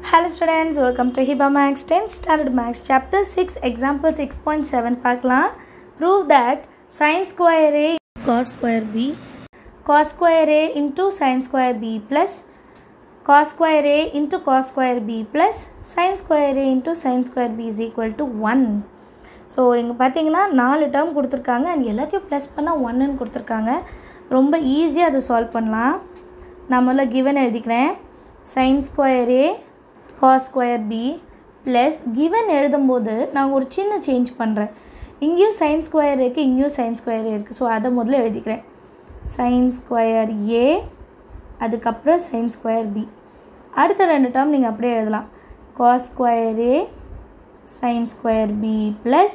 Hello students, welcome to Hiba Max 10 Standard Max Chapter 6 Example 6.7 பார்க்கலாம் Prove that sin square A cos square B cos square A into sin square B plus cos square A into cos square B plus sin square A into sin square B is equal to 1 so இங்கே பார்த்தீங்கன்னா நாலு term கொடுத்துருக்காங்க and எல்லாத்தையும் plus பண்ணால் ஒன்றுன்னு கொடுத்துருக்காங்க ரொம்ப ஈஸியாக அதை சால்வ் பண்ணலாம் நான் முதல்ல கிவன் எழுதிக்கிறேன் sin square a cos square b plus given எழுதும்போது நான் ஒரு சின்ன சேஞ்ச் பண்ணுறேன் இங்கேயும் சைன் ஸ்கொயர் இருக்குது இங்கேயும் சைன் ஸ்கொயர் இருக்குது ஸோ அதை முதல்ல எழுதிக்கிறேன் சைன் ஸ்கொயர் ஏ அதுக்கப்புறம் சைன் ஸ்கொயர் பி அடுத்த ரெண்டு டேர்ம் நீங்கள் அப்படியே எழுதலாம் cos square a sin square b plus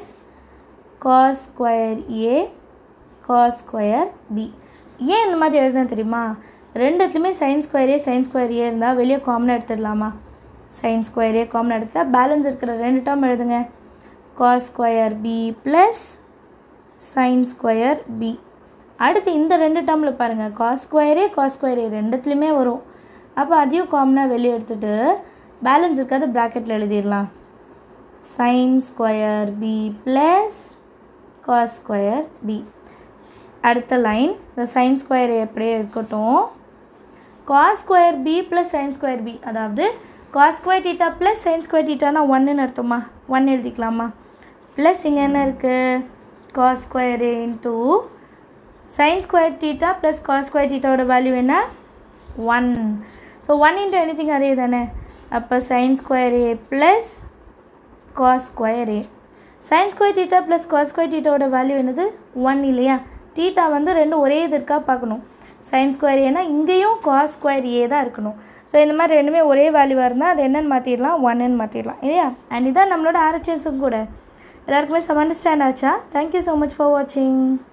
cos square a cos square b ஏன் இந்த மாதிரி எழுதுனா தெரியுமா ரெண்டுத்துலையுமே sin square a sin square a இருந்தால் வெளியே காமனாக எடுத்துடலாமா sin square a காமனாக எடுத்தால் பேலன்ஸ் இருக்கிற ரெண்டு டேர்ம் எழுதுங்க cos square b plus sin square b அடுத்து இந்த ரெண்டு டேர்மில் பாருங்கள் cos square a cos square a ரெண்டுத்துலையுமே வரும் அப்போ அதையும் காமனாக வெளியே எடுத்துகிட்டு பேலன்ஸ் இருக்காது ப்ராக்கெட்டில் எழுதிடலாம் sin square b plus cos square b அடுத்த லைன் இந்த sin square எப்படியே இருக்கட்டும் cos square b plus sin square b அதாவது cos square theta plus sin square theta னா ஒன்றுன்னு அர்த்தமா ஒன் எழுதிக்கலாமா ப்ளஸ் இங்கே என்ன இருக்குது cos square a into sin square theta plus cos square theta value என்ன one so one into anything அதே தானே அப்போ sin square a plus cos square a sin square theta plus cos square theta ஓட value என்னது one இல்லையா theta வந்து ரெண்டும் ஒரே இது இருக்கா பார்க்கணும் sin square ஏனா இங்கேயும் cos square a தான் இருக்கணும் ஸோ இந்த மாதிரி ரெண்டுமே ஒரே வேல்யூவாக இருந்தால் அது என்னன்னு மாற்றிடலாம் ஒன்னுன்னு மாற்றிடலாம் இல்லையா அண்ட் இதான் நம்மளோட ஆர்ச்சர்ஸும் கூட எல்லாருக்குமே சம் அண்டர்ஸ்டாண்ட் ஆச்சா தேங்க்யூ ஸோ மச் ஃபார் வாட்சிங்